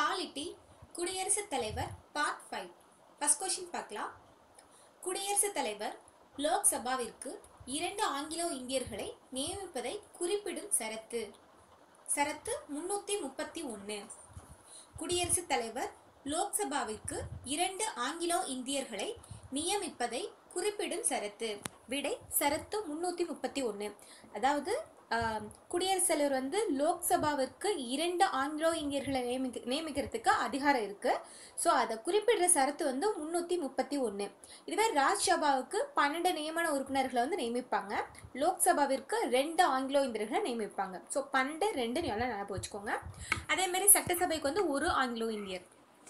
polity குடியரசுத் தலைவர் part five first question பார்க்கலாம் குடியரசுத் தலைவர் லோக்சபாவிற்கு இரண்டு ஆங்கிலோ இந்தியர்களை நியமிப்பதை குறிப்பிடும் சரத்து சரத்து முன்னூற்றி முப்பத்தி ஒன்று குடியரசுத் தலைவர் லோக்சபாவிற்கு இரண்டு ஆங்கிலோ இந்தியர்களை நியமிப்பதை குறிப்பிடும் சரத்து விடை சரத்து முன்னூற்றி முப்பத்தி ஒன்று அதாவது ஆம், குடியரசுத் தலைவர் வந்து லோக்சபாவிற்கு இரண்டு ஆங்கிலோ இந்தியர்களை நியமிக்க நியமிக்கிறதுக்கு அதிகாரம் இருக்கு ஸோ அதை குறிப்பிடுற சரத்து வந்து முன்னூற்றி முப்பத்தி ஒன்று இதுவே ராஜ்சபாவுக்கு பன்னெண்டு நியமன உறுப்பினர்களை வந்து நியமிப்பாங்க லோக்சபாவிற்கு ரெண்டு ஆங்கிலோ இந்தியர்களை நியமிப்பாங்க ஸோ பன்னெண்டு ரெண்டு நல்லா ஞாபகம் வச்சுக்கோங்க அதே மாதிரி சட்டசபைக்கு வந்து ஒரு ஆங்கிலோ இந்தியர்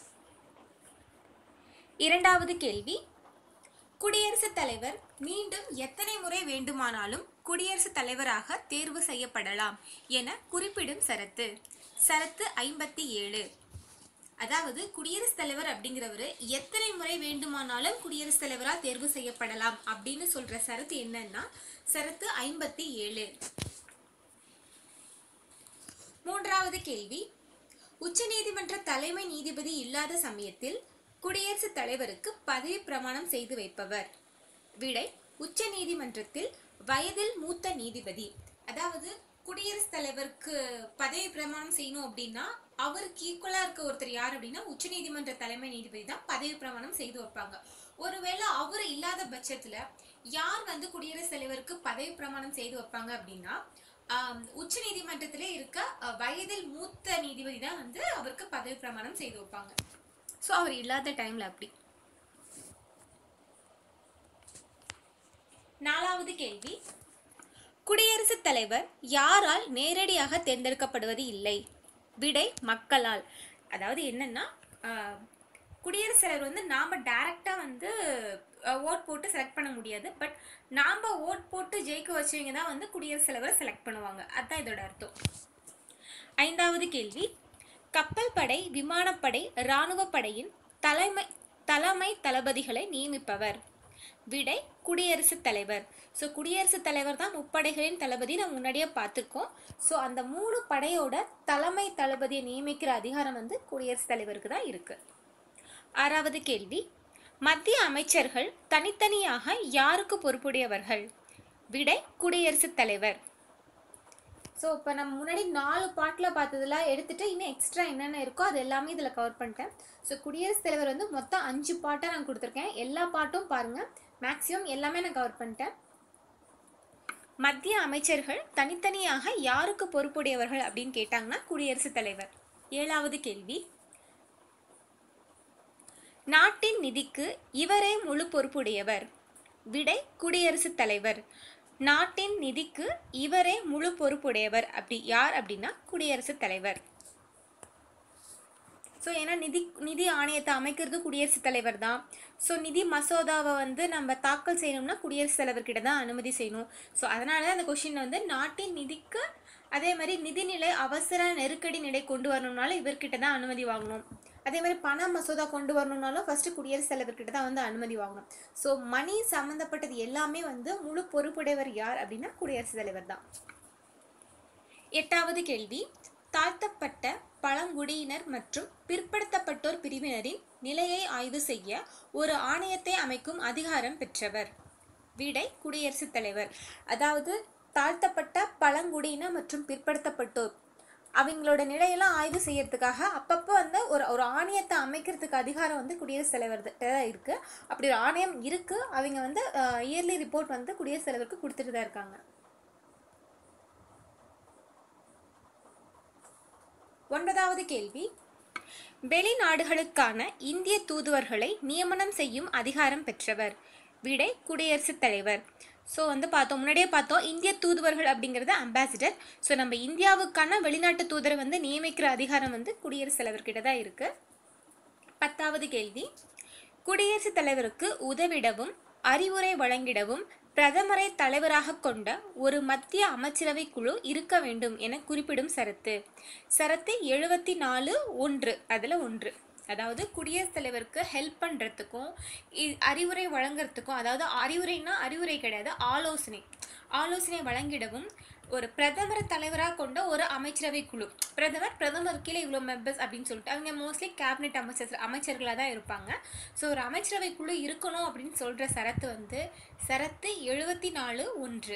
இரண்டாவது கேள்வி குடியரசுத் தலைவர் மீண்டும் எத்தனை முறை வேண்டுமானாலும் குடியரசுத் தலைவராக தேர்வு செய்யப்படலாம் என குறிப்பிடும் சரத்து சரத்து ஐம்பத்தி ஏழு அதாவது குடியரசுத் தலைவர் அப்படிங்கிறவர் எத்தனை முறை வேண்டுமானாலும் குடியரசுத் தலைவராக தேர்வு செய்யப்படலாம் அப்படின்னு சொல்ற சரத்து என்னன்னா சரத்து ஐம்பத்தி ஏழு மூன்றாவது கேள்வி உச்சநீதிமன்ற தலைமை நீதிபதி இல்லாத சமயத்தில் குடியரசுத் தலைவருக்கு பதவி பிரமாணம் செய்து வைப்பவர் விடை உச்சநீதிமன்றத்தில் வயதில் மூத்த நீதிபதி அதாவது குடியரசுத் தலைவருக்கு பதவி பிரமாணம் செய்யணும் அப்படின்னா அவருக்கு ஈக்குவலா இருக்க ஒருத்தர் யார் அப்படின்னா உச்சநீதிமன்ற தலைமை நீதிபதி தான் பதவி பிரமாணம் செய்து வைப்பாங்க ஒருவேளை அவர் இல்லாத பட்சத்துல யார் வந்து குடியரசுத் தலைவருக்கு பதவி பிரமாணம் செய்து வைப்பாங்க அப்படின்னா ஆம், உச்ச நீதிமன்றத்திலே இருக்க அஹ், வயதில் மூத்த நீதிபதி தான் வந்து அவருக்கு பதவி பிரமாணம் செய்து வைப்பாங்க ஸோ அவர் இல்லாத டைம்ல அப்படி நாலாவது கேள்வி குடியரசுத் தலைவர் யாரால் நேரடியாக தேர்ந்தெடுக்கப்படுவது இல்லை விடை மக்களால் அதாவது என்னன்னா ஆஹ், குடியரசுத் தலைவர் வந்து நாம் டைரெக்டாக வந்து ஓட் போட்டு செலக்ட் பண்ண முடியாது பட் நாம் ஓட் போட்டு ஜெயிக்க வச்சவங்க தான் வந்து குடியரசுத் தலைவரை செலக்ட் பண்ணுவாங்க அதுதான் இதோட அர்த்தம் ஐந்தாவது கேள்வி கப்பல் படை விமானப்படை இராணுவப் படையின் தலைமை தலைமை தளபதிகளை நியமிப்பவர் விடை குடியரசுத் தலைவர் ஸோ குடியரசுத் தலைவர் தான் முப்படைகளின் தளபதி நம்ம முன்னாடியே பார்த்துருக்கோம் ஸோ அந்த மூணு படையோட தலைமை தளபதியை நியமிக்கிற அதிகாரம் வந்து குடியரசுத் தலைவருக்கு தான் இருக்கு ஆறாவது கேள்வி மத்திய அமைச்சர்கள் தனித்தனியாக யாருக்கு பொறுப்புடையவர்கள் விடை குடியரசுத் தலைவர் ஸோ இப்போ நம்ம முன்னாடி நாலு பாட்டில் பார்த்ததுல எடுத்துட்டு இன்னும் எக்ஸ்ட்ரா என்னென்ன இருக்கோ அது எல்லாமே இதில் கவர் பண்ணிட்டேன் ஸோ குடியரசுத் தலைவர் வந்து மொத்தம் அஞ்சு பாட்டாக நான் கொடுத்துருக்கேன் எல்லா பாட்டும் பாருங்கள் மேக்ஸிமம் எல்லாமே நான் கவர் பண்ணிட்டேன் மத்திய அமைச்சர்கள் தனித்தனியாக யாருக்கு பொறுப்புடையவர்கள் அப்படின்னு கேட்டாங்கன்னா குடியரசுத் தலைவர் ஏழாவது கேள்வி நாட்டின் நிதிக்கு இவரே முழு பொறுப்புடையவர் விடை குடியரசுத் தலைவர் நாட்டின் நிதிக்கு இவரே முழு பொறுப்புடையவர் அப்படி யார் அப்படின்னா குடியரசுத் தலைவர் ஸோ ஏன்னா நிதி நிதி ஆணையத்தை அமைக்கிறது குடியரசுத் தலைவர் தான் ஸோ நிதி மசோதாவை வந்து நம்ம தாக்கல் செய்யணும்னா குடியரசுத் தலைவர்கிட்ட தான் அனுமதி செய்யணும் ஸோ அதனால தான் அந்த கொஷின் வந்து நாட்டின் நிதிக்கு அதே மாதிரி நிதிநிலை அவசர நெருக்கடி நிலை கொண்டு வரணும்னாலும் இவர்கிட்ட தான் அனுமதி வாங்கணும் அதே மாதிரி பண மசோதா கொண்டு வரணும்னாலும் ஃபர்ஸ்ட் குடியரசுத் தலைவர்கிட்ட தான் வந்து அனுமதி வாங்கணும் ஸோ மணி சம்மந்தப்பட்டது எல்லாமே வந்து முழு பொறுப்புடையவர் யார் அப்படின்னா குடியரசுத் தலைவர் தான் எட்டாவது கேள்வி தாழ்த்தப்பட்ட பழங்குடியினர் மற்றும் பிற்படுத்தப்பட்டோர் பிரிவினரின் நிலையை ஆய்வு செய்ய ஒரு ஆணையத்தை அமைக்கும் அதிகாரம் பெற்றவர் விடை குடியரசுத் தலைவர் அதாவது தாழ்த்தப்பட்ட பழங்குடியினர் மற்றும் பிற்படுத்தப்பட்டோர் அவங்களோட நிலையெல்லாம் ஆய்வு செய்யறதுக்காக அப்பப்போ வந்து ஒரு ஒரு ஆணையத்தை அமைக்கிறதுக்கு அதிகாரம் வந்து குடியரசுத் தலைவர் தான் இருக்கு அப்படி ஒரு ஆணையம் இருக்கு அவங்க வந்து இயர்லி ரிப்போர்ட் வந்து குடியரசுத் தலைவருக்கு கொடுத்துட்டு தான் இருக்காங்க ஒன்பதாவது கேள்வி வெளிநாடுகளுக்கான இந்திய தூதுவர்களை நியமனம் செய்யும் அதிகாரம் பெற்றவர் விடை குடியரசுத் தலைவர் ஸோ வந்து பார்த்தோம் முன்னாடியே பார்த்தோம் இந்திய தூதுவர்கள் அப்படிங்கிறது அம்பாசிடர் ஸோ நம்ம இந்தியாவுக்கான வெளிநாட்டு தூதரை வந்து நியமிக்கிற அதிகாரம் வந்து குடியரசுத் தலைவர்கிட்ட தான் இருக்கு பத்தாவது கேள்வி குடியரசுத் தலைவருக்கு உதவிடவும் அறிவுரை வழங்கிடவும் பிரதமரை தலைவராக கொண்ட ஒரு மத்திய அமைச்சரவை குழு இருக்க வேண்டும் என குறிப்பிடும் சரத்து சரத்து எழுபத்தி நாலு ஒன்று அதில் ஒன்று அதாவது குடியரசுத் தலைவருக்கு ஹெல்ப் பண்ணுறதுக்கும் அறிவுரை வழங்குறதுக்கும் அதாவது அறிவுரைனா அறிவுரை கிடையாது ஆலோசனை ஆலோசனை வழங்கிடவும் ஒரு பிரதமரை தலைவராக கொண்ட ஒரு அமைச்சரவை குழு பிரதமர் பிரதமர் கீழே இவ்வளோ மெம்பர்ஸ் அப்படின்னு சொல்லிட்டு அவங்க மோஸ்ட்லி கேபினெட் அமைச்சர் அமைச்சர்களாக தான் இருப்பாங்க ஸோ ஒரு அமைச்சரவை குழு இருக்கணும் அப்படின்னு சொல்கிற சரத்து வந்து சரத்து எழுபத்தி நாலு ஒன்று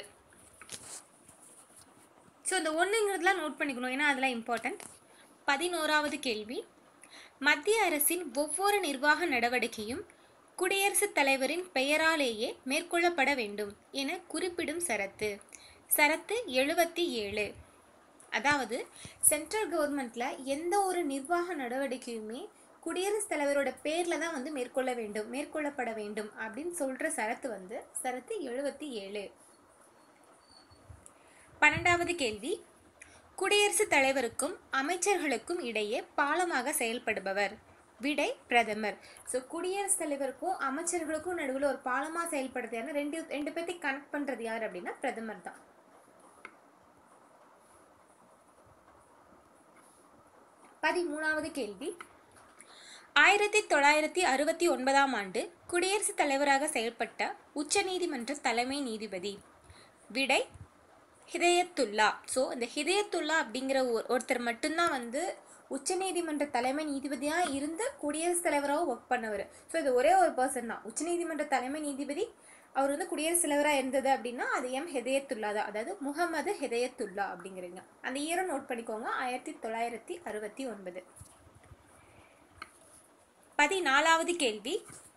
ஸோ இந்த ஒன்றுங்கிறதுலாம் நோட் பண்ணிக்கணும் ஏன்னா அதெல்லாம் இம்பார்ட்டண்ட் பதினோராவது கேள்வி மத்திய அரசின் ஒவ்வொரு நிர்வாக நடவடிக்கையும் குடியரசுத் தலைவரின் பெயராலேயே மேற்கொள்ளப்பட வேண்டும் என குறிப்பிடும் சரத்து சரத்து எழுபத்தி ஏழு அதாவது சென்ட்ரல் கவர்மெண்ட்ல எந்த ஒரு நிர்வாக நடவடிக்கையுமே குடியரசுத் தலைவரோட பேர்ல தான் வந்து மேற்கொள்ள வேண்டும் மேற்கொள்ளப்பட வேண்டும் அப்படின்னு சொல்ற சரத்து வந்து சரத்து எழுபத்தி ஏழு பன்னெண்டாவது கேள்வி குடியரசுத் தலைவருக்கும் அமைச்சர்களுக்கும் இடையே பாலமாக செயல்படுபவர் விடை பிரதமர் ஸோ குடியரசுத் தலைவருக்கும் அமைச்சர்களுக்கும் நடுவில் ஒரு பாலமாக செயல்படுறது யாருன்னா ரெண்டு ரெண்டு பேர்த்தையும் கனெக்ட் பண்ணுறது யார் அப்படின்னா பிரதமர் தான் பதிமூணாவது கேள்வி ஆயிரத்தி தொள்ளாயிரத்தி அறுபத்தி ஒன்பதாம் ஆண்டு குடியரசுத் தலைவராக செயல்பட்ட உச்சநீதிமன்ற தலைமை நீதிபதி விடை ஹிதயத்துல்லா ஸோ இந்த ஹிதயத்துல்லா அப்படிங்கிற ஒரு- ஒருத்தர் மட்டும்தான் வந்து உச்சநீதிமன்ற தலைமை நீதிபதியாக இருந்து குடியரசுத் தலைவராக ஒர்க் பண்ணவர் ஸோ இது ஒரே ஒரு பர்சன் தான் உச்சநீதிமன்ற தலைமை நீதிபதி அவர் வந்து குடியரசுத் தலைவராக இருந்தது அப்படின்னா அது எம் ஹிதயத்துல்லா தான் அதாவது முகமது ஹிதயத்துல்லா அப்படிங்கிறீங்க அந்த இயரை நோட் பண்ணிக்கோங்க ஆயிரத்தி தொள்ளாயிரத்தி அறுபத்தி ஒன்பது பதினாலாவது கேள்வி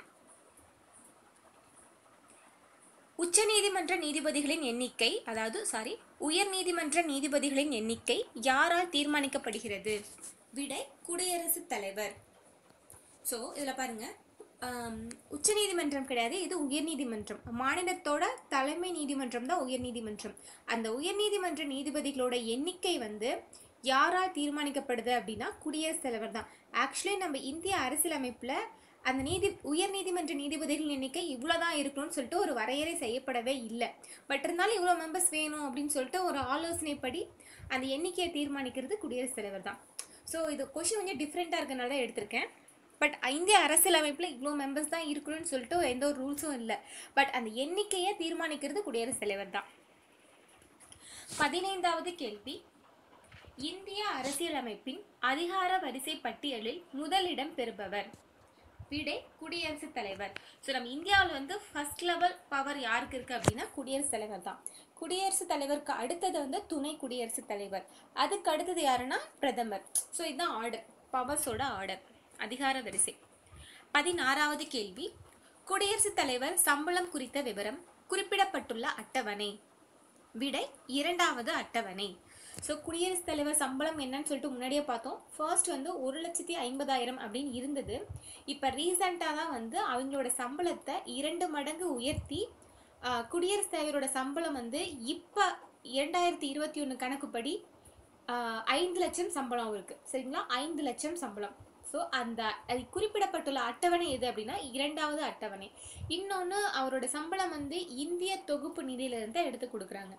உச்சநீதிமன்ற நீதிபதிகளின் எண்ணிக்கை அதாவது சாரி உயர் நீதிமன்ற நீதிபதிகளின் எண்ணிக்கை யாரால் தீர்மானிக்கப்படுகிறது விடை குடியரசுத் தலைவர் ஸோ இதில் பாருங்க ஆம், உச்சநீதிமன்றம் கிடையாது இது உயர்நீதிமன்றம் மாநிலத்தோட தலைமை நீதிமன்றம் தான் உயர்நீதிமன்றம் அந்த உயர்நீதிமன்ற நீதிபதிகளோட எண்ணிக்கை வந்து யாரால் தீர்மானிக்கப்படுது அப்படின்னா குடியரசுத் தலைவர் தான் ஆக்சுவலி நம்ம இந்திய அரசியலமைப்பில் அந்த நீதி உயர் நீதிமன்ற நீதிபதிகள் எண்ணிக்கை இவ்வளோ தான் இருக்கணும்னு சொல்லிட்டு ஒரு வரையறை செய்யப்படவே இல்லை பட் இருந்தாலும் இவ்வளோ மெம்பர்ஸ் வேணும் அப்படின்னு சொல்லிட்டு ஒரு ஆலோசனைப்படி அந்த எண்ணிக்கையை தீர்மானிக்கிறது குடியரசுத் தலைவர் தான் ஸோ இது கொஷின் கொஞ்சம் டிஃப்ரெண்ட்டாக இருக்கனால தான் எடுத்திருக்கேன் பட் இந்திய அரசியலமைப்பில் இவ்வளோ மெம்பர்ஸ் தான் இருக்கணும்னு சொல்லிட்டு எந்த ஒரு ரூல்ஸும் இல்லை பட் அந்த எண்ணிக்கையை தீர்மானிக்கிறது குடியரசுத் தலைவர் தான் பதினைந்தாவது கேள்வி இந்திய அரசியலமைப்பின் அதிகார வரிசை பட்டியலில் முதலிடம் பெறுபவர் விடை குடியரசுத் தலைவர் ஸோ நம்ம இந்தியாவில் வந்து ஃபர்ஸ்ட் லெவல் பவர் யாருக்கு இருக்குது அப்படின்னா குடியரசுத் தலைவர் தான் குடியரசுத் தலைவருக்கு அடுத்தது வந்து துணை குடியரசுத் தலைவர் அதுக்கு அடுத்தது யாருன்னா பிரதமர் ஸோ இதுதான் ஆர்டர் பவர்ஸோட ஆர்டர் அதிகார வரிசை பதினாறாவது கேள்வி குடியரசுத் தலைவர் சம்பளம் குறித்த விவரம் குறிப்பிடப்பட்டுள்ள அட்டவணை விடை இரண்டாவது அட்டவணை ஸோ குடியரசுத் தலைவர் சம்பளம் என்னன்னு சொல்லிட்டு முன்னாடியே பார்த்தோம் ஃபர்ஸ்ட் வந்து ஒரு லட்சத்தி ஐம்பதாயிரம் அப்படின்னு இருந்தது இப்போ ரீசண்டாக தான் வந்து அவங்களோட சம்பளத்தை இரண்டு மடங்கு உயர்த்தி ஆஹ், குடியரசுத் தலைவரோட சம்பளம் வந்து இப்போ இரண்டாயிரத்தி இருபத்தி ஒன்று கணக்குப்படி ஆஹ், ஐந்து லட்சம் சம்பளம் இருக்கு சரிங்களா ஐந்து லட்சம் சம்பளம் ஸோ அந்த அது குறிப்பிடப்பட்டுள்ள அட்டவணை எது அப்படின்னா இரண்டாவது அட்டவணை இன்னொன்று அவரோட சம்பளம் வந்து இந்திய தொகுப்பு நிதியிலிருந்து எடுத்து கொடுக்குறாங்க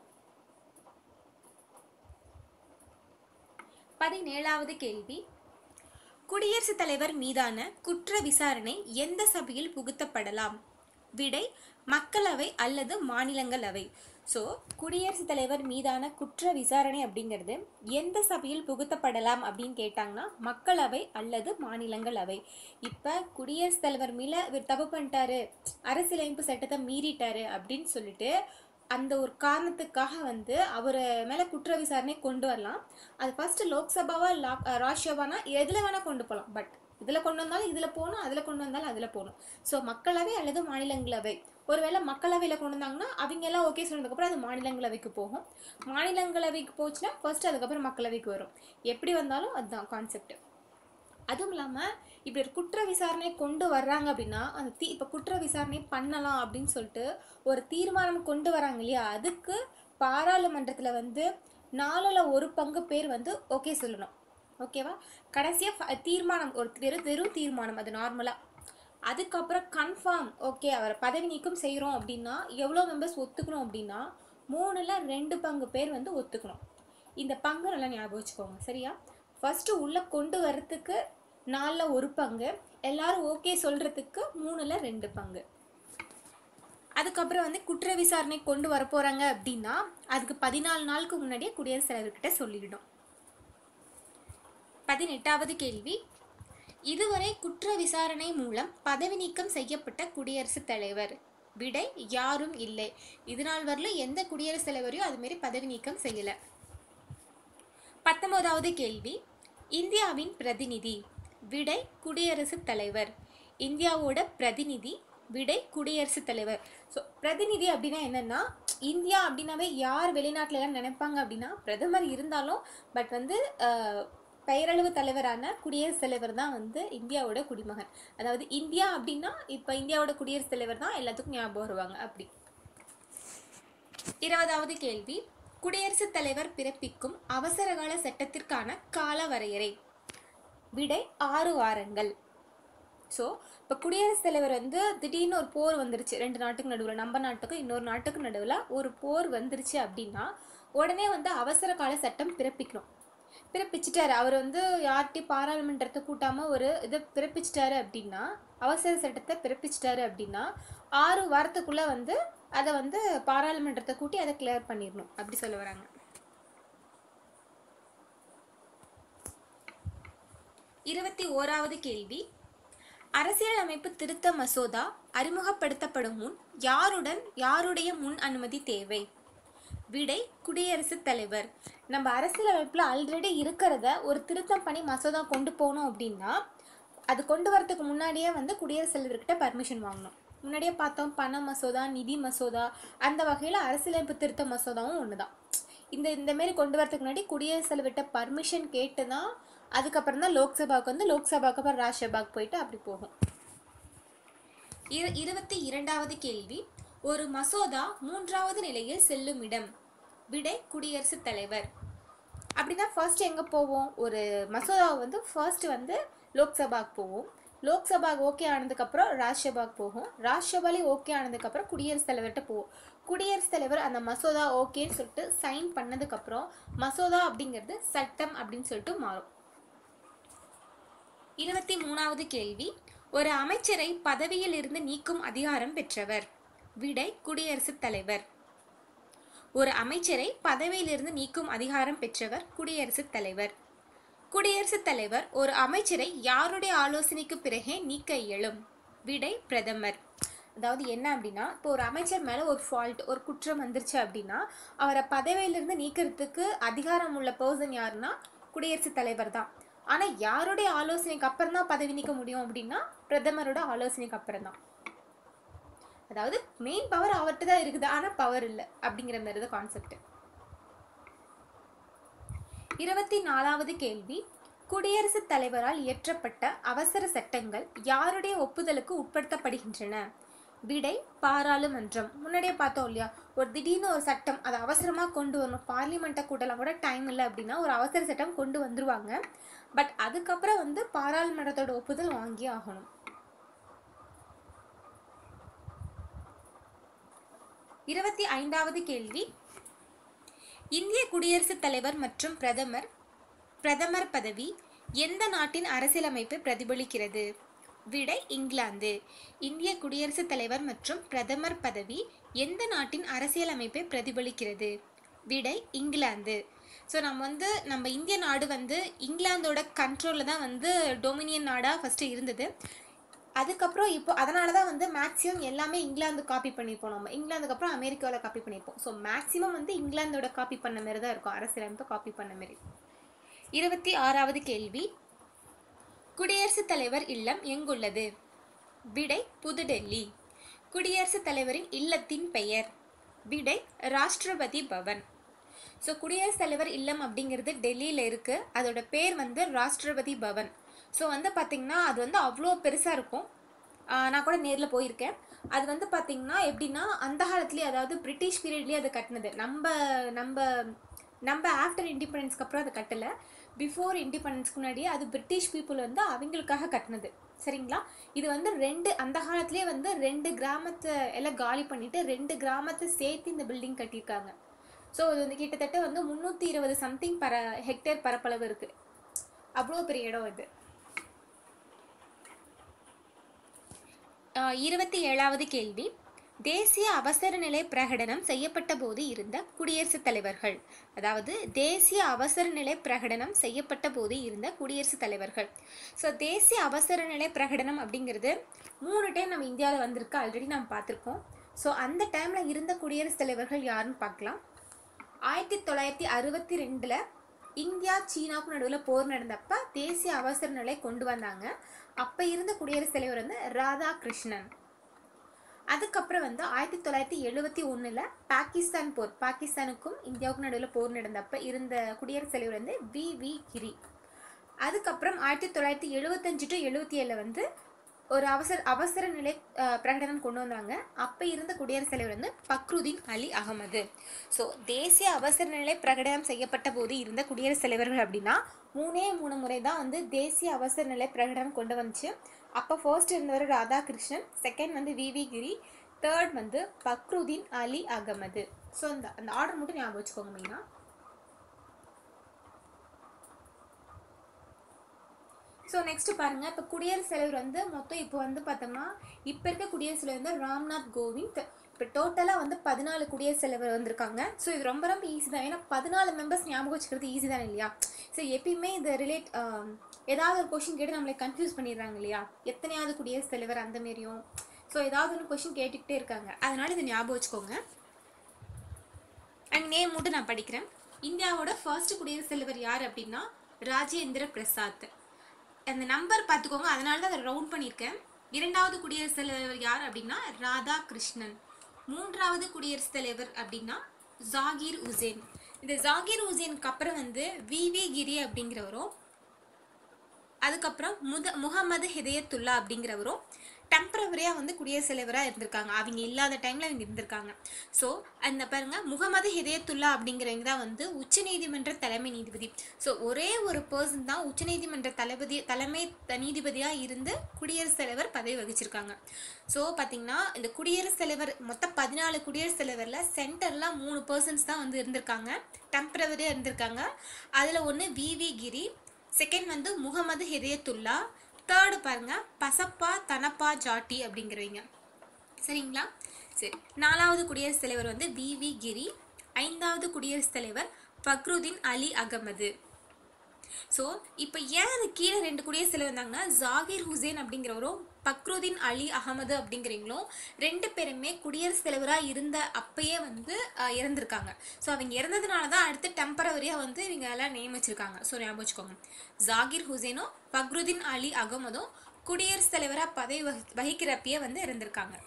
பதினேழாவது கேள்வி குடியரசுத் தலைவர் மீதான குற்ற விசாரணை எந்த சபையில் புகுத்தப்படலாம் விடை மக்களவை அல்லது மாநிலங்களவை ஸோ குடியரசுத் தலைவர் மீதான குற்ற விசாரணை அப்படிங்கிறது எந்த சபையில் புகுத்தப்படலாம் அப்படின்னு கேட்டாங்கன்னா மக்களவை அல்லது மாநிலங்களவை இப்போ குடியரசுத் தலைவர் மேல இவர் தப்பு பண்ணிட்டாரு அரசியலமைப்பு சட்டத்தை மீறிட்டாரு அப்படின்னு சொல்லிட்டு அந்த ஒரு காரணத்துக்காக வந்து அவர் மேலே குற்ற விசாரணை கொண்டு வரலாம் அது ஃபர்ஸ்ட் லோக்சபாவா லா- ராஜ்யசபானா எதில் வேணால் கொண்டு போகலாம் பட் இதில் கொண்டு வந்தாலும் இதில் போகணும் அதில் கொண்டு வந்தாலும் அதில் போகணும் ஸோ மக்களவை அல்லது மாநிலங்களவை ஒருவேளை மக்களவையில் கொண்டு வந்தாங்கன்னா அவங்க எல்லாம் ஓகே சொன்னதுக்கப்புறம் அது மாநிலங்களவைக்கு போகும் மாநிலங்களவைக்கு போச்சுன்னா ஃபர்ஸ்ட் அதுக்கப்புறம் மக்களவைக்கு வரும் எப்படி வந்தாலும் அதுதான் கான்செப்ட் அதுவும் இல்லாமல் இப்படி ஒரு குற்ற விசாரணை கொண்டு வர்றாங்க அப்படின்னா அந்த தீ இப்போ குற்ற விசாரணை பண்ணலாம் அப்படின்னு சொல்லிட்டு ஒரு தீர்மானம் கொண்டு வராங்க இல்லையா அதுக்கு பாராளுமன்றத்தில் வந்து நாலில் ஒரு பங்கு பேர் வந்து ஓகே சொல்லணும் ஓகேவா கடைசியாக தீர்மானம் ஒரு வெறும் வெறும் தீர்மானம் அது நார்மலாக அதுக்கப்புறம் கன்ஃபார்ம் ஓகே அவரை பதவி நீக்கம் செய்கிறோம் அப்படின்னா எவ்வளோ மெம்பர்ஸ் ஒத்துக்கணும் அப்படின்னா மூணில் ரெண்டு பங்கு பேர் வந்து ஒத்துக்கணும் இந்த பங்கு நல்லா ஞாபகம் வச்சுக்கோங்க சரியா ஃபஸ்ட்டு உள்ளே கொண்டு வர்றதுக்கு நாலில் ஒரு பங்கு எல்லாரும் ஓகே சொல்கிறதுக்கு மூணில் ரெண்டு பங்கு அதுக்கப்புறம் வந்து குற்ற விசாரணை கொண்டு வர போகிறாங்க அப்படின்னா அதுக்கு பதினாலு நாளுக்கு முன்னாடியே குடியரசுத் தலைவர்கிட்ட சொல்லிடணும் பதினெட்டாவது கேள்வி இதுவரை குற்ற விசாரணை மூலம் பதவி நீக்கம் செய்யப்பட்ட குடியரசுத் தலைவர் விடை யாரும் இல்லை இது நாள் வரலும் எந்த குடியரசுத் தலைவரையும் அதுமாரி பதவி நீக்கம் செய்யலை பத்தொன்பதாவது கேள்வி இந்தியாவின் பிரதிநிதி விடை குடியரசுத் தலைவர் இந்தியாவோட பிரதிநிதி விடை குடியரசுத் தலைவர் ஸோ பிரதிநிதி அப்படின்னா என்னன்னா இந்தியா அப்படின்னாவே யார் வெளிநாட்டுல எல்லாம் நினைப்பாங்க அப்படின்னா பிரதமர் இருந்தாலும் பட் வந்து அஹ், பெயரளவு தலைவரான குடியரசுத் தலைவர் தான் வந்து இந்தியாவோட குடிமகன் அதாவது இந்தியா அப்படின்னா இப்போ இந்தியாவோட குடியரசுத் தலைவர் தான் எல்லாத்துக்கும் ஞாபகம் வருவாங்க அப்படி இருபதாவது கேள்வி குடியரசுத் தலைவர் பிறப்பிக்கும் அவசரகால சட்டத்திற்கான கால வரையறை விடை ஆறு வாரங்கள் ஸோ இப்போ குடியரசுத் தலைவர் வந்து திடீர்னு ஒரு போர் வந்துருச்சு ரெண்டு நாட்டுக்கு நடுவில் நம்ம நாட்டுக்கும் இன்னொரு நாட்டுக்கு நடுவில் ஒரு போர் வந்துருச்சு அப்படின்னா உடனே வந்து அவசர கால சட்டம் பிறப்பிக்கணும் பிறப்பிச்சிட்டாரு அவர் வந்து யார்கிட்டையும் பாராளுமன்றத்தை கூட்டாமல் ஒரு இதை பிறப்பிச்சிட்டாரு அப்படின்னா அவசர சட்டத்தை பிறப்பிச்சிட்டாரு அப்படின்னா ஆறு வாரத்துக்குள்ளே வந்து அதை வந்து பாராளுமன்றத்தை கூட்டி அதை கிளியர் பண்ணிடணும் அப்படி சொல்ல வராங்க இருபத்தி ஓராவது கேள்வி அரசியலமைப்பு திருத்த மசோதா அறிமுகப்படுத்தப்படும் முன் யாருடன் யாருடைய முன் அனுமதி தேவை விடை குடியரசுத் தலைவர் நம்ம அரசியலமைப்பில் ஆல்ரெடி இருக்கிறத ஒரு திருத்தம் பண்ணி மசோதா கொண்டு போகணும் அப்படின்னா அது கொண்டு வரதுக்கு முன்னாடியே வந்து குடியரசுத் தலைவர்கிட்ட பர்மிஷன் வாங்கணும் முன்னாடியே பார்த்தோம் பண மசோதா நிதி மசோதா அந்த வகையில் அரசியலமைப்பு திருத்த மசோதாவும் ஒன்று தான் இந்த இந்த மாரி கொண்டு வரதுக்கு முன்னாடி குடியரசுத் தலைவர்கிட்ட பர்மிஷன் கேட்டு தான் அதுக்கப்புறம் தான் லோக்சபாவுக்கு வந்து லோக்சபாவுக்கு அப்புறம் ராஜ்யசபாவுக்கு போயிட்டு அப்படி போகும் இரு இருபத்தி இரண்டாவது கேள்வி ஒரு மசோதா மூன்றாவது நிலையில் செல்லும் இடம் விடை குடியரசுத் தலைவர் அப்படின்னா ஃபர்ஸ்ட் எங்கே போவோம் ஒரு மசோதா வந்து ஃபர்ஸ்ட் வந்து லோக்சபாக்கு போவோம் லோக்சபாக்கு ஓகே ஆனதுக்கப்புறம் ராஜ்யசபாக்கு போகும் ராஜ்யசபாலே ஓகே ஆனதுக்கப்புறம் குடியரசுத் தலைவர்கிட்ட போவோம் குடியரசுத் தலைவர் அந்த மசோதா ஓகேன்னு சொல்லிட்டு சைன் பண்ணதுக்கப்புறம் மசோதா அப்படிங்கிறது சட்டம் அப்படின்னு சொல்லிட்டு மாறும் இருபத்தி மூணாவது கேள்வி ஒரு அமைச்சரை பதவியில் இருந்து நீக்கும் அதிகாரம் பெற்றவர் விடை குடியரசுத் தலைவர் ஒரு அமைச்சரை பதவியிலிருந்து நீக்கும் அதிகாரம் பெற்றவர் குடியரசுத் தலைவர் குடியரசுத் தலைவர் ஒரு அமைச்சரை யாருடைய ஆலோசனைக்கு பிறகே நீக்க இயலும் விடை பிரதமர் அதாவது என்ன அப்படின்னா இப்போ ஒரு அமைச்சர் மேலே ஒரு ஃபால்ட் ஒரு குற்றம் வந்துருச்சு அப்படின்னா அவரை பதவியிலிருந்து நீக்கிறதுக்கு அதிகாரம் உள்ள பர்சன் யாருன்னா குடியரசுத் தலைவர் தான் ஆனால் யாருடைய ஆலோசனைக்கு அப்புறம் தான் பதவி நீக்க முடியும் அப்படின்னா பிரதமரோட ஆலோசனைக்கு அப்புறம் தான் அதாவது மெயின் பவர் அவர்கிட்ட தான் இருக்குது ஆனால் பவர் இல்லை அப்படிங்கிற மாதிரி தான் கான்செப்ட் இருபத்தி நாலாவது கேள்வி குடியரசுத் தலைவரால் இயற்றப்பட்ட அவசர சட்டங்கள் யாருடைய ஒப்புதலுக்கு உட்படுத்தப்படுகின்றன விடை பாராளுமன்றம் முன்னாடியே பார்த்தோம் இல்லையா ஒரு திடீர்னு ஒரு சட்டம் அதை அவசரமாக கொண்டு வரணும் பார்லிமெண்ட்டை கூட்டலாம் கூட டைம் இல்லை அப்படின்னா ஒரு அவசர சட்டம் கொண்டு வந்துருவாங்க பட் அதுக்கப்புறம் வந்து பாராளுமன்றத்தோட ஒப்புதல் வாங்கி ஆகணும் இருபத்தி ஐந்தாவது கேள்வி இந்திய குடியரசுத் தலைவர் மற்றும் பிரதமர் பிரதமர் பதவி எந்த நாட்டின் அரசியலமைப்பை பிரதிபலிக்கிறது விடை இங்கிலாந்து இந்திய குடியரசுத் தலைவர் மற்றும் பிரதமர் பதவி எந்த நாட்டின் அரசியலமைப்பை பிரதிபலிக்கிறது விடை இங்கிலாந்து ஸோ நம்ம வந்து நம்ம இந்திய நாடு வந்து இங்கிலாந்தோட கண்ட்ரோலில் தான் வந்து டொமினியன் நாடாக ஃபஸ்ட்டு இருந்தது அதுக்கப்புறம் இப்போ அதனால தான் வந்து மேக்ஸிமம் எல்லாமே இங்கிலாந்து காப்பி பண்ணியிருப்போம் நம்ம இங்கிலாந்துக்கு அப்புறம் அமெரிக்காவில் காப்பி பண்ணியிருப்போம் ஸோ மேக்ஸிமம் வந்து இங்கிலாந்தோட காப்பி பண்ண மாதிரி தான் இருக்கும் அரசியலமைப்பை காப்பி பண்ண மாதிரி இருபத்தி ஆறாவது கேள்வி குடியரசுத் தலைவர் இல்லம் எங்குள்ளது விடை புதுடெல்லி குடியரசுத் தலைவரின் இல்லத்தின் பெயர் விடை ராஷ்டிரபதி பவன் ஸோ குடியரசுத் தலைவர் இல்லம் அப்படிங்கிறது டெல்லியில் இருக்குது அதோட பேர் வந்து ராஷ்டிரபதி பவன் ஸோ வந்து பார்த்திங்கன்னா அது வந்து அவ்வளோ பெருசாக இருக்கும் ஆஹ் நான் கூட நேரில் போயிருக்கேன் அது வந்து பார்த்திங்கன்னா எப்படின்னா அந்த காலத்துலேயே அதாவது பிரிட்டிஷ் பீரியட்லேயே அது கட்டினது நம்ம நம்ம நம்ம ஆஃப்டர் இண்டிபெண்டன்ஸ்க்கு அப்புறம் அதை கட்டலை பிஃபோர் இண்டிபெண்டன்ஸ்க்கு முன்னாடியே அது பிரிட்டிஷ் பீப்புள் வந்து அவங்களுக்காக கட்டினது சரிங்களா இது வந்து ரெண்டு அந்த காலத்துலேயே வந்து ரெண்டு கிராமத்தை எல்லாம் காலி பண்ணிட்டு ரெண்டு கிராமத்தை சேர்த்து இந்த பில்டிங் கட்டியிருக்காங்க ஸோ இது வந்து கிட்டத்தட்ட வந்து முந்நூற்றி இருபது சம்திங் பர ஹெக்டேர் பரப்பளவு இருக்குது அவ்வளோ பெரிய இடம் இது ஆஹ் இருபத்தி ஏழாவது கேள்வி தேசிய அவசர நிலை பிரகடனம் செய்யப்பட்ட போது இருந்த குடியரசுத் தலைவர்கள் அதாவது தேசிய அவசர நிலை பிரகடனம் செய்யப்பட்ட போது இருந்த குடியரசுத் தலைவர்கள் ஸோ தேசிய அவசர நிலை பிரகடனம் அப்படிங்கிறது மூணு டைம் நம்ம இந்தியாவில் வந்திருக்கு ஆல்ரெடி நம்ம பார்த்துருக்கோம் ஸோ அந்த டைமில் இருந்த குடியரசுத் தலைவர்கள் யாருன்னு பார்க்கலாம் ஆயிரத்தி தொள்ளாயிரத்தி அறுபத்தி ரெண்டில் இந்தியா சீனாவுக்கும் நடுவில் போர் நடந்தப்ப தேசிய அவசர நிலை கொண்டு வந்தாங்க அப்போ இருந்த குடியரசுத் தலைவர் வந்து ராதாகிருஷ்ணன் அதுக்கப்புறம் வந்து ஆயிரத்தி தொள்ளாயிரத்தி எழுபத்தி ஒன்றில் பாகிஸ்தான் போர் பாகிஸ்தானுக்கும் இந்தியாவுக்கும் நடுவில் போர் நடந்தப்ப இருந்த குடியரசுத் தலைவர் வந்து வி வி கிரி அதுக்கப்புறம் ஆயிரத்தி தொள்ளாயிரத்தி எழுபத்தஞ்சு டு எழுபத்தி ஏழில் வந்து ஒரு அவசர அவசர நிலை அஹ், பிரகடனம் கொண்டு வந்தாங்க அப்போ இருந்த குடியரசுத் தலைவர் வந்து பக்ருதீன் அலி அகமது ஸோ தேசிய அவசர நிலை பிரகடனம் செய்யப்பட்ட போது இருந்த குடியரசுத் தலைவர்கள் அப்படின்னா மூணே மூணு முறை தான் வந்து தேசிய அவசர நிலை பிரகடனம் கொண்டு வந்துச்சு அப்போ ஃபர்ஸ்ட் இருந்தவர் ராதாகிருஷ்ணன் செகண்ட் வந்து வி வி கிரி தேர்ட் வந்து பக்ருதீன் அலி அகமது ஸோ அந்த அந்த ஆர்டர் மட்டும் ஞாபகம் வச்சுக்கோங்க மெயினாக ஸோ நெக்ஸ்ட் பாருங்க இப்போ குடியரசுத் தலைவர் வந்து மொத்தம் இப்போ வந்து பார்த்தோம்னா இப்போ இருக்க குடியரசுத் தலைவர் வந்து ராம்நாத் கோவிந்த் இப்போ டோட்டலாக வந்து பதினாலு குடியரசுத் தலைவர் வந்திருக்காங்க ஸோ இது ரொம்ப ரொம்ப ஈஸி தான் ஏன்னா பதினாலு மெம்பர்ஸ் ஞாபகம் வச்சுக்கிறது ஈஸி தானே இல்லையா ஸோ எப்பயுமே இது ரிலேட் ஏதாவது ஒரு கொஷின் கேட்டு நம்மளை கன்ஃபியூஸ் பண்ணிடுறாங்க இல்லையா எத்தனையாவது குடியரசுத் தலைவர் அந்த மாரியும் ஸோ ஏதாவது ஒன்று கொஷின் கேட்டுக்கிட்டே இருக்காங்க அதனால இதை ஞாபகம் வச்சுக்கோங்க அண்ட் நேம் மட்டும் நான் படிக்கிறேன் இந்தியாவோட ஃபர்ஸ்ட் குடியரசுத் தலைவர் யார் அப்படின்னா ராஜேந்திர பிரசாத் அந்த நம்பர் பார்த்துக்கோங்க அதனால தான் அதை ரவுண்ட் பண்ணியிருக்கேன் இரண்டாவது குடியரசுத் தலைவர் யார் அப்படின்னா ராதாகிருஷ்ணன் மூன்றாவது குடியரசுத் தலைவர் அப்படின்னா ஜாகிர் உசேன் இந்த ஜாகிர் உசேனுக்கு அப்புறம் வந்து வி வி கிரி அப்படிங்கிறவரும் அதுக்கப்புறம் முத முகமது ஹிதயத்துல்லா அப்படிங்கிறவரும் டெம்பரவரியாக வந்து குடியரசுத் தலைவராக இருந்திருக்காங்க அவங்க இல்லாத டைமில் அவங்க இருந்திருக்காங்க ஸோ அந்த பாருங்க முகமது ஹிதயத்துல்லா அப்படிங்கிறவங்க தான் வந்து உச்சநீதிமன்ற தலைமை நீதிபதி ஸோ ஒரே ஒரு பர்சன் தான் உச்சநீதிமன்ற தளபதி தலைமை த- நீதிபதியாக இருந்து குடியரசுத் தலைவர் பதவி வகிச்சிருக்காங்க ஸோ பார்த்தீங்கன்னா இந்த குடியரசுத் தலைவர் மொத்தம் பதினாலு குடியரசுத் தலைவரில் சென்டரில் மூணு பர்சன்ஸ் தான் வந்து இருந்திருக்காங்க டெம்பரவரியாக இருந்திருக்காங்க அதில் ஒன்று வி வி கிரி செகண்ட் வந்து முகமது ஹிதயத்துல்லா தேர்டு பாருங்க பசப்பா தனப்பா ஜாட்டி அப்படிங்கிறவங்க சரிங்களா சரி நாலாவது குடியரசுத் தலைவர் வந்து வி வி கிரி ஐந்தாவது குடியரசுத் தலைவர் ஃபக்ருதீன் அலி அகமது ஸோ இப்போ ஏன் அது கீழே ரெண்டு குடியரசுத் தலைவர் வந்தாங்கன்னா ஜாகிர் ஹுசேன் அப்படிங்கிறவரும் பக்ருதீன் அலி அகமது அப்படிங்கிறவங்களும் ரெண்டு பேருமே குடியரசுத் தலைவராக இருந்த அப்பயே வந்து அஹ், இறந்திருக்காங்க ஸோ அவங்க இறந்ததுனால தான் அடுத்து டெம்பரவரியாக வந்து இவங்க எல்லாம் நியமிச்சிருக்காங்க ஸோ ஞாபகம் வச்சுக்கோங்க ஜாகிர் ஹுசேனும் பக்ருதீன் அலி அகமதும் குடியரசுத் தலைவராக பதவி வகி வகிக்கிறப்பயே வந்து இறந்திருக்காங்க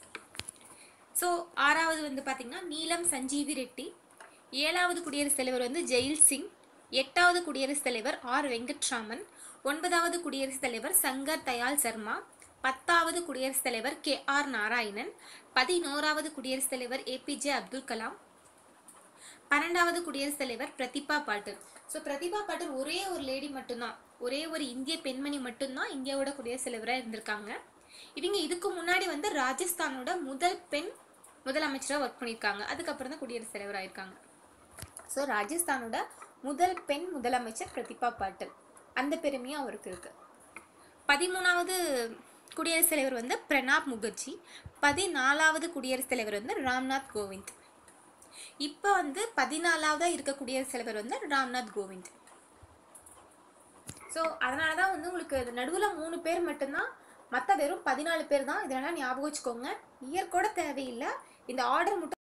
ஸோ ஆறாவது வந்து பார்த்திங்கன்னா நீலம் சஞ்சீவி ரெட்டி ஏழாவது குடியரசுத் தலைவர் வந்து ஜெயில் சிங் எட்டாவது குடியரசுத் தலைவர் ஆர் வெங்கட்ராமன் ஒன்பதாவது குடியரசுத் தலைவர் சங்கர் தயாள் சர்மா பத்தாவது குடியரசுத் தலைவர் கே ஆர் நாராயணன் பதினோராவது குடியரசுத் தலைவர் ஏபிஜே அப்துல் கலாம் பன்னெண்டாவது குடியரசுத் தலைவர் பிரதிபா பாட்டில் ஸோ பிரதிபா பாட்டில் ஒரே ஒரு லேடி மட்டும்தான் ஒரே ஒரு இந்திய பெண்மணி மட்டும்தான் இந்தியாவோட குடியரசுத் தலைவராக இருந்திருக்காங்க இவங்க இதுக்கு முன்னாடி வந்து ராஜஸ்தானோட முதல் பெண் முதலமைச்சராக ஒர்க் பண்ணியிருக்காங்க அதுக்கப்புறம் தான் குடியரசுத் தலைவராக இருக்காங்க ஸோ ராஜஸ்தானோட முதல் பெண் முதலமைச்சர் பிரதிபா பாட்டில் அந்த பெருமையும் அவருக்கு இருக்கு பதிமூணாவது குடியரசுத் தலைவர் வந்து பிரணாப் முகர்ஜி பதினாலாவது குடியரசுத் தலைவர் வந்து ராம்நாத் கோவிந்த் இப்போ வந்து பதினாலாவதா இருக்க குடியரசுத் தலைவர் வந்து ராம்நாத் கோவிந்த் ஸோ அதனால தான் வந்து உங்களுக்கு நடுவில் மூணு பேர் மட்டும்தான் மற்ற வெறும் பதினாலு பேர் தான் இதெல்லாம் ஞாபகம் வச்சுக்கோங்க இயர் கூட தேவையில்லை இந்த ஆர்டர் மட்டும்